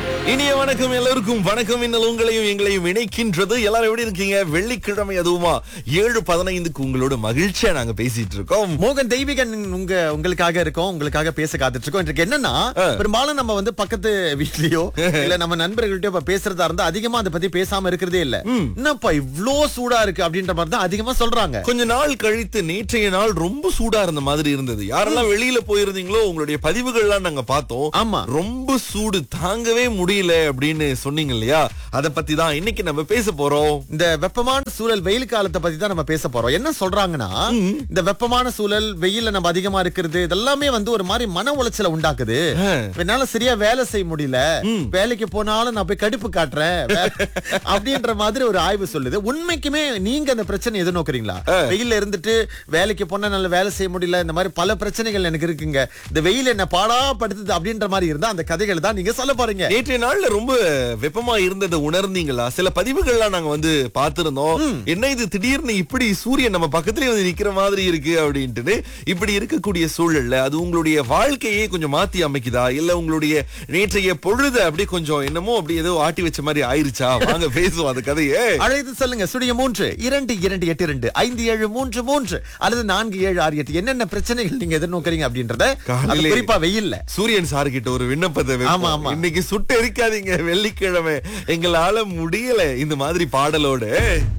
இனிய வணக்கம் எல்லோருக்கும் வணக்கம் இன்னல் உங்களையும் எங்களையும் இணைக்கின்றது எல்லாரும் எப்படி இருக்கீங்க வெள்ளிக்கிழமை அதுவுமா ஏழு பதினைந்துக்கு உங்களோட மகிழ்ச்சியா நாங்க பேசிட்டு இருக்கோம் மோகன் தெய்வீகன் உங்க உங்களுக்காக இருக்கோம் உங்களுக்காக பேச காத்துட்டு இருக்கோம் இன்றைக்கு என்னன்னா பெரும்பாலும் நம்ம வந்து பக்கத்து வீட்லயோ இல்ல நம்ம நண்பர்கள்ட்டயோ இப்ப பேசுறதா இருந்தா அதிகமா அதை பத்தி பேசாம இருக்கிறதே இல்ல என்னப்பா இவ்ளோ சூடா இருக்கு அப்படின்ற மாதிரி தான் அதிகமா சொல்றாங்க கொஞ்ச நாள் கழித்து நேற்றைய நாள் ரொம்ப சூடா இருந்த மாதிரி இருந்தது யாரெல்லாம் வெளியில போயிருந்தீங்களோ உங்களுடைய பதிவுகள்லாம் நாங்க பார்த்தோம் ஆமா. ரொம்ப சூடு தாங்கவே முடியல அப்படின்னு சொன்னீங்க இல்லையா அத பத்தி தான் இன்னைக்கு நம்ம பேச போறோம் இந்த வெப்பமான சூழல் வெயில் காலத்தை பத்தி தான் நம்ம பேச போறோம் என்ன சொல்றாங்கன்னா இந்த வெப்பமான சூழல் வெயில்ல நம்ம அதிகமா இருக்கிறது இதெல்லாமே வந்து ஒரு மாதிரி மன உளைச்சலை உண்டாக்குது ஆ. என்னால சரியா வேலை செய்ய முடியல வேலைக்கு போனாலும் நான் போய் கடுப்பு காட்டுறேன் வே- அப்படின்ற மாதிரி ஒரு ஆய்வு சொல்லுது உண்மைக்குமே நீங்க அந்த பிரச்சனை எதிர்நோக்குறீங்களா வெயில்ல இருந்துட்டு வேலைக்கு போனா நல்ல வேலை செய்ய முடியல இந்த மாதிரி பல பிரச்சனைகள் எனக்கு இருக்குங்க இந்த வெயில் என்ன பாடா படுத்துது அப்படின்ற மாதிரி இருந்தா அந்த கதைகள் தான் நீங்க சொல்ல போறீங்க நேற்றைய நாள்ல ரொம்ப வெப்பமா இருந்ததை உணர்ந்தீங்களா சில பதிவுகள்லாம் நாங்க வந்து பார்த்திருந்தோம் என்ன இது திடீர்னு இப்படி சூரியன் நம்ம பக்கத்துலயே வந்து நிக்கிற மாதிரி இருக்கு அப்படின்ட்டு இப்படி இருக்கக்கூடிய சூழல்ல அது உங்களுடைய வாழ்க்கையே கொஞ்சம் மாத்தி அமைக்குதா இல்ல உங்களுடைய நேற்றைய பொழுது அப்படியே கொஞ்சம் என்னமோ அப்படி ஏதோ ஆட்டி வச்ச மாதிரி ஆயிருச்சா வாங்க பேசுவோம் அந்த கதையே அழைத்து சொல்லுங்க சுடிய மூன்று இரண்டு இரண்டு எட்டு இரண்டு ஐந்து ஏழு மூன்று மூன்று அல்லது நான்கு ஏழு ஆறு எட்டு என்னென்ன பிரச்சனைகள் நீங்க எதிர்நோக்குறீங்க அப்படின்றத அது காலையிலே- குறிப்பா வெயில்ல சூரியன் சார் கிட்ட ஒரு விண்ணப்பத்தை வைப்போம். ஆமா, ஆமா. இன்னைக்கு சுட்டு எரிக்காதீங்க வெள்ளிக்கிழமை எங்களால முடியல இந்த மாதிரி பாடலோடு